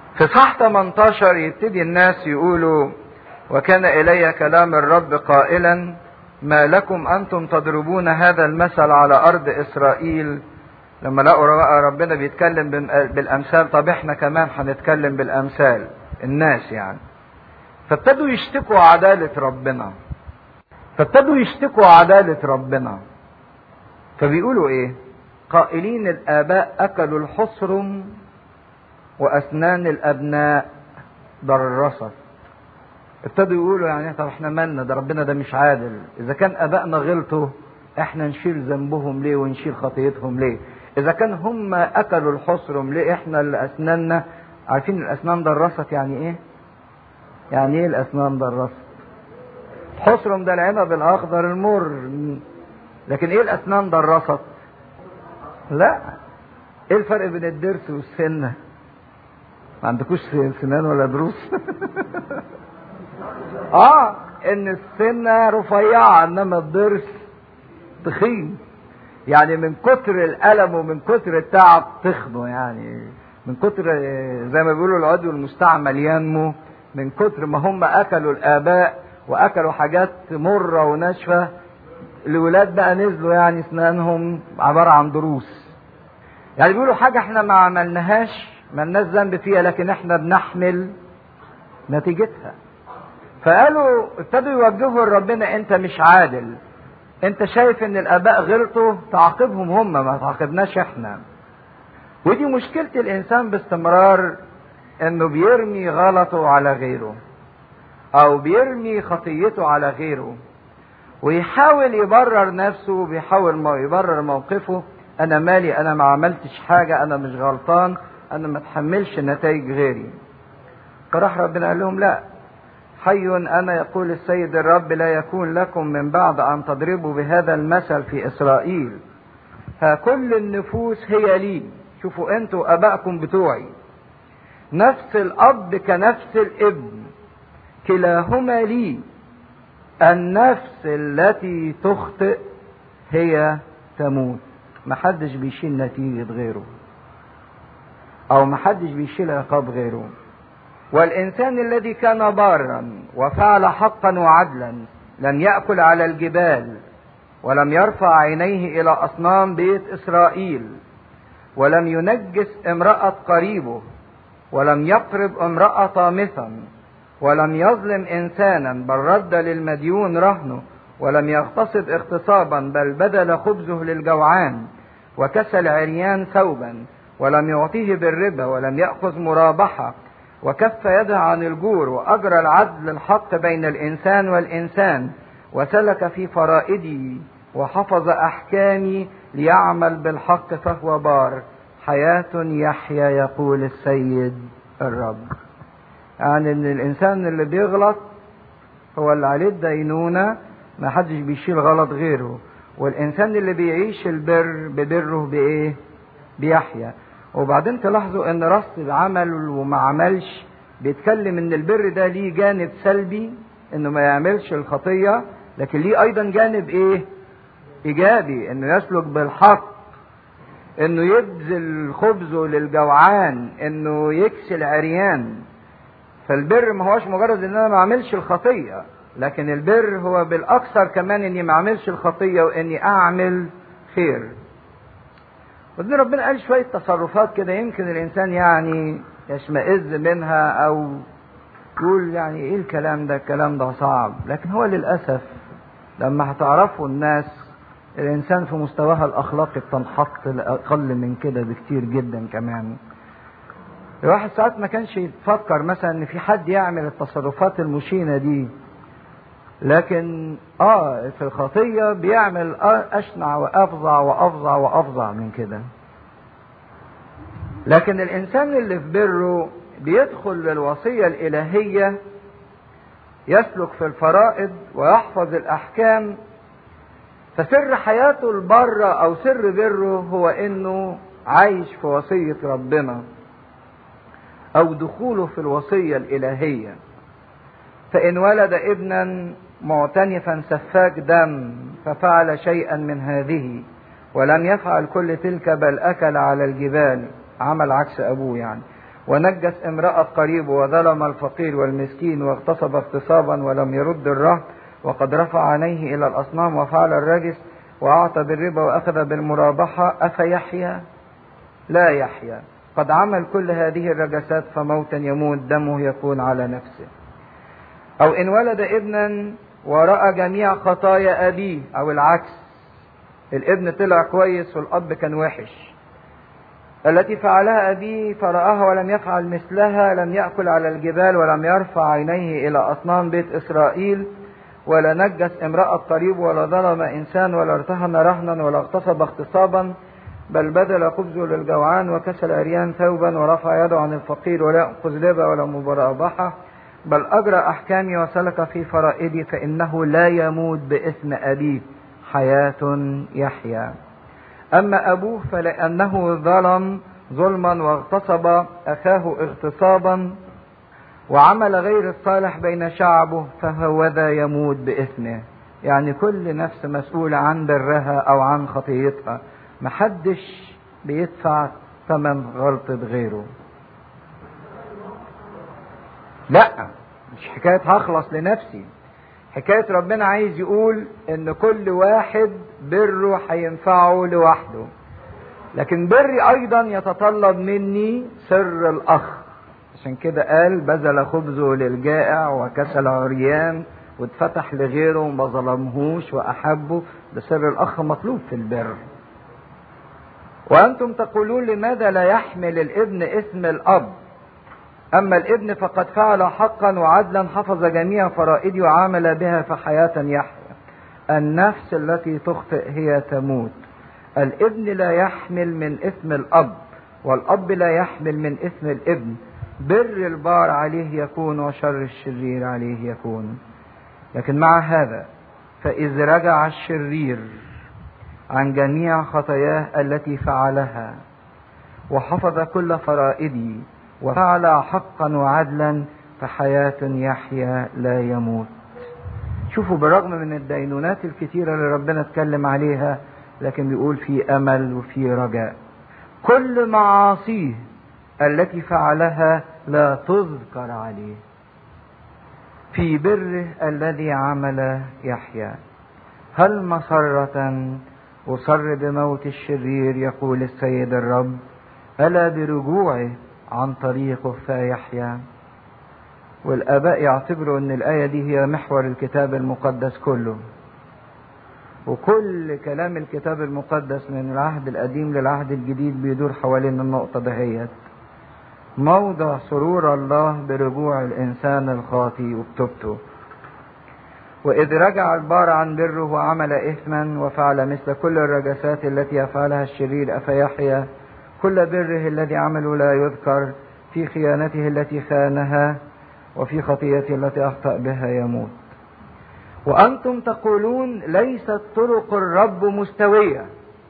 في صح 18 يبتدي الناس يقولوا وكان إلي كلام الرب قائلا ما لكم أنتم تضربون هذا المثل على أرض إسرائيل لما لقوا ربنا بيتكلم بالأمثال طب احنا كمان هنتكلم بالأمثال الناس يعني فابتدوا يشتكوا عدالة ربنا فابتدوا يشتكوا عدالة ربنا فبيقولوا ايه قائلين الآباء أكلوا الحصرم وأسنان الأبناء ضرست ابتدوا يقولوا يعني طب احنا مالنا ده ربنا ده مش عادل اذا كان ابائنا غلطوا احنا نشيل ذنبهم ليه ونشيل خطيتهم ليه اذا كان هم اكلوا الحصرم ليه احنا اللي اسناننا عارفين الاسنان درست يعني ايه يعني ايه الاسنان درست الحصرم ده العنب الاخضر المر لكن ايه الاسنان درست لا ايه الفرق بين الضرس والسنه ما عندكوش سنان ولا دروس اه ان السنة رفيعة انما الضرس تخين يعني من كتر الالم ومن كتر التعب تخنه يعني من كتر زي ما بيقولوا العضو المستعمل ينمو من كتر ما هم اكلوا الاباء واكلوا حاجات مرة وناشفة الولاد بقى نزلوا يعني اسنانهم عبارة عن ضروس يعني بيقولوا حاجة احنا ما عملناهاش ملناش ذنب فيها لكن احنا بنحمل نتيجتها فقالوا ابتدوا يوجهوا لربنا انت مش عادل انت شايف ان الاباء غلطوا تعاقبهم هم ما تعاقبناش احنا ودي مشكلة الانسان باستمرار انه بيرمي غلطه على غيره او بيرمي خطيته على غيره ويحاول يبرر نفسه وبيحاول ما يبرر موقفه انا مالي انا ما عملتش حاجة انا مش غلطان انا ما اتحملش نتائج غيري فراح ربنا قال لهم لا حي انا يقول السيد الرب لا يكون لكم من بعد ان تضربوا بهذا المثل في اسرائيل ها كل النفوس هي لي شوفوا انتوا ابائكم بتوعي نفس الاب كنفس الابن كلاهما لي النفس التي تخطئ هي تموت محدش بيشيل نتيجة غيره او محدش بيشيل عقاب غيره والإنسان الذي كان بارا وفعل حقا وعدلا لم يأكل على الجبال ولم يرفع عينيه إلى أصنام بيت إسرائيل ولم ينجس امرأة قريبه ولم يقرب امرأة طامثا ولم يظلم إنسانا بل رد للمديون رهنه ولم يغتصب اغتصابا بل بدل خبزه للجوعان وكسى العريان ثوبا ولم يعطيه بالربا ولم يأخذ مرابحة وكف يده عن الجور وأجرى العدل الحق بين الإنسان والإنسان وسلك في فرائدي وحفظ أحكامي ليعمل بالحق فهو بار حياة يحيا يقول السيد الرب يعني ان الانسان اللي بيغلط هو اللي عليه الدينونة ما حدش بيشيل غلط غيره والانسان اللي بيعيش البر ببره بايه بيحيا وبعدين تلاحظوا ان رص عمل وما عملش بيتكلم ان البر ده ليه جانب سلبي انه ما يعملش الخطية لكن ليه ايضا جانب ايه ايجابي انه يسلك بالحق انه يبذل خبزه للجوعان انه يكسي العريان فالبر ما هوش مجرد ان انا ما اعملش الخطية لكن البر هو بالاكثر كمان اني ما اعملش الخطية واني اعمل خير وبعدين ربنا قال شوية تصرفات كده يمكن الإنسان يعني يشمئز منها أو يقول يعني إيه الكلام ده الكلام ده صعب لكن هو للأسف لما هتعرفوا الناس الإنسان في مستواها الأخلاقي بتنحط لأقل من كده بكتير جدا كمان الواحد ساعات ما كانش يفكر مثلا ان في حد يعمل التصرفات المشينه دي لكن اه في الخطيه بيعمل اشنع وافظع وافظع وافظع من كده لكن الانسان اللي في بره بيدخل للوصيه الالهيه يسلك في الفرائض ويحفظ الاحكام فسر حياته البره او سر بره هو انه عايش في وصيه ربنا او دخوله في الوصيه الالهيه فان ولد ابنا معتنفا سفاك دم ففعل شيئا من هذه ولم يفعل كل تلك بل اكل على الجبال عمل عكس ابوه يعني ونجس امرأة قريبه وظلم الفقير والمسكين واغتصب اغتصابا ولم يرد الرهن وقد رفع عينيه إلى الأصنام وفعل الرجس وأعطى بالربا وأخذ بالمرابحة أفيحيا لا يحيا قد عمل كل هذه الرجسات فموتا يموت دمه يكون على نفسه أو إن ولد ابنا ورأى جميع خطايا أبيه أو العكس الابن طلع كويس والأب كان وحش التي فعلها أبيه فرآها ولم يفعل مثلها لم يأكل على الجبال ولم يرفع عينيه إلى أصنام بيت إسرائيل ولا نجس امرأة قريب ولا ظلم إنسان ولا ارتهن رهنا ولا اغتصب اغتصابا بل بذل خبزه للجوعان وكسل عريان ثوبا ورفع يده عن الفقير ولا يأخذ لبا ولا مباربحة بل أجرى أحكامي وسلك في فرائدي فإنه لا يموت بإثم أبيه حياة يحيا أما أبوه فلأنه ظلم ظلما واغتصب أخاه اغتصابا وعمل غير الصالح بين شعبه فهو ذا يموت بإثمه يعني كل نفس مسؤولة عن برها أو عن خطيتها محدش بيدفع ثمن غلطة غيره لا مش حكاية هخلص لنفسي حكاية ربنا عايز يقول ان كل واحد بره هينفعه لوحده لكن بري ايضا يتطلب مني سر الاخ عشان كده قال بذل خبزه للجائع وكسل عريان واتفتح لغيره وما ظلمهوش واحبه ده سر الاخ مطلوب في البر وانتم تقولون لماذا لا يحمل الابن اسم الاب أما الابن فقد فعل حقا وعدلا حفظ جميع فرائدي وعامل بها فحياة يحيا النفس التي تخطئ هي تموت الابن لا يحمل من اسم الأب والأب لا يحمل من اسم الابن بر البار عليه يكون وشر الشرير عليه يكون لكن مع هذا فإذ رجع الشرير عن جميع خطاياه التي فعلها وحفظ كل فرائدي وفعل حقا وعدلا فحياة يحيا لا يموت شوفوا بالرغم من الدينونات الكتيرة اللي ربنا اتكلم عليها لكن بيقول في أمل وفي رجاء كل معاصيه التي فعلها لا تذكر عليه في بره الذي عمل يحيى هل مسرة أصر بموت الشرير يقول السيد الرب ألا برجوعه عن طريقه فيحيا والآباء يعتبروا أن الآية دي هي محور الكتاب المقدس كله وكل كلام الكتاب المقدس من العهد القديم للعهد الجديد بيدور حوالين النقطة دهيت موضع سرور الله برجوع الإنسان الخاطي وبتوبته وإذ رجع البار عن بره وعمل إثما وفعل مثل كل الرجسات التي يفعلها الشرير أفيحيا كل بره الذي عمله لا يذكر في خيانته التي خانها وفي خطيته التي أخطأ بها يموت وأنتم تقولون ليست طرق الرب مستوية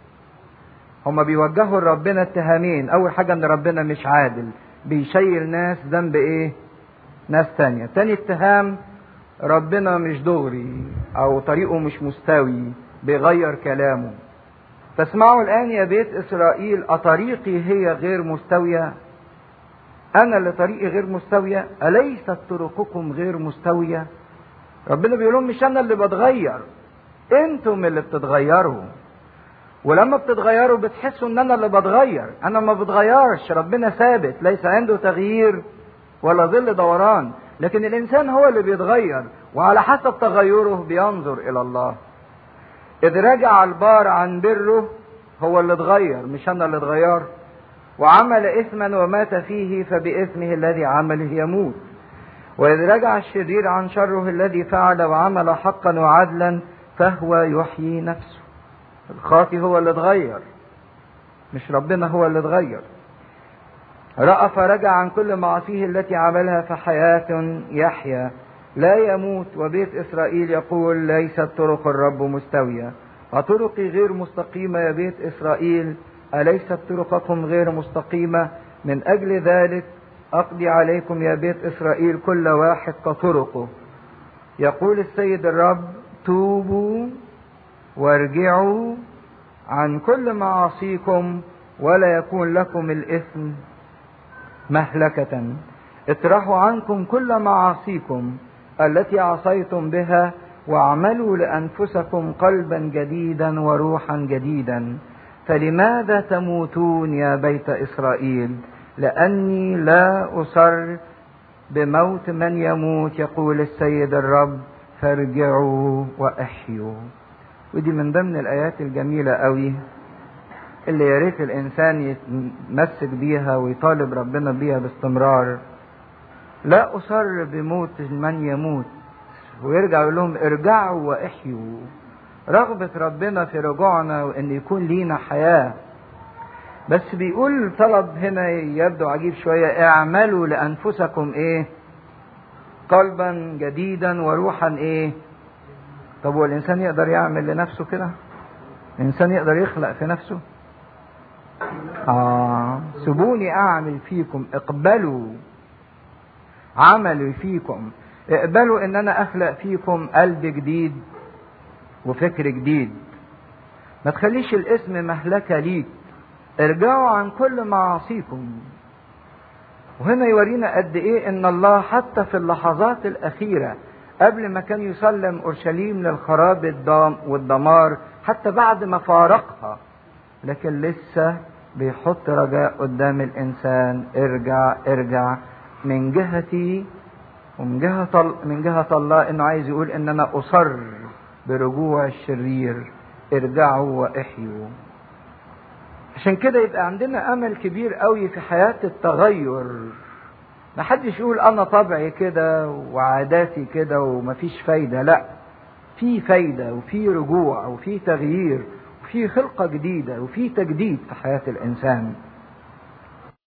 هما بيوجهوا لربنا اتهامين أول حاجة إن ربنا مش عادل بيشيل ناس ذنب إيه؟ ناس تانية تاني اتهام ربنا مش دغري أو طريقه مش مستوي بيغير كلامه فاسمعوا الآن يا بيت إسرائيل أطريقي هي غير مستوية أنا اللي طريقي غير مستوية أليست طرقكم غير مستوية ربنا بيقول لهم مش أنا اللي بتغير أنتم اللي بتتغيروا ولما بتتغيروا بتحسوا ان انا اللي بتغير انا ما بتغيرش ربنا ثابت ليس عنده تغيير ولا ظل دوران لكن الانسان هو اللي بيتغير وعلى حسب تغيره بينظر الى الله إذ رجع البار عن بره هو اللي اتغير مش أنا اللي اتغير وعمل إثما ومات فيه فبإثمه الذي عمله يموت وإذ رجع الشرير عن شره الذي فعل وعمل حقا وعدلا فهو يحيي نفسه الخاطي هو اللي اتغير مش ربنا هو اللي اتغير رأى فرجع عن كل معاصيه التي عملها فحياة يحيا لا يموت وبيت إسرائيل يقول ليست طرق الرب مستوية وطرقي غير مستقيمة يا بيت إسرائيل أليست طرقكم غير مستقيمة من أجل ذلك أقضي عليكم يا بيت إسرائيل كل واحد كطرقه يقول السيد الرب توبوا وارجعوا عن كل معاصيكم ولا يكون لكم الإثم مهلكة اطرحوا عنكم كل معاصيكم التي عصيتم بها واعملوا لانفسكم قلبا جديدا وروحا جديدا فلماذا تموتون يا بيت اسرائيل لاني لا اصر بموت من يموت يقول السيد الرب فارجعوا واحيوا ودي من ضمن الايات الجميله قوي اللي يا ريت الانسان يتمسك بيها ويطالب ربنا بيها باستمرار لا اصر بموت من يموت ويرجع يقول لهم ارجعوا واحيوا رغبة ربنا في رجوعنا وان يكون لينا حياة بس بيقول طلب هنا يبدو عجيب شوية اعملوا لانفسكم ايه قلبا جديدا وروحا ايه طب هو الانسان يقدر يعمل لنفسه كده الانسان يقدر يخلق في نفسه اه سيبوني اعمل فيكم اقبلوا عملي فيكم اقبلوا ان انا اخلق فيكم قلب جديد وفكر جديد ما تخليش الاسم مهلكه ليك ارجعوا عن كل معاصيكم وهنا يورينا قد ايه ان الله حتى في اللحظات الاخيره قبل ما كان يسلم اورشليم للخراب الدام والدمار حتى بعد ما فارقها لكن لسه بيحط رجاء قدام الانسان ارجع ارجع من جهتي ومن جهة من جهة الله انه عايز يقول ان انا اصر برجوع الشرير ارجعوا واحيوا عشان كده يبقى عندنا امل كبير قوي في حياة التغير ما حدش يقول انا طبعي كده وعاداتي كده ومفيش فايدة لا في فايدة وفي رجوع وفي تغيير وفي خلقة جديدة وفي تجديد في حياة الانسان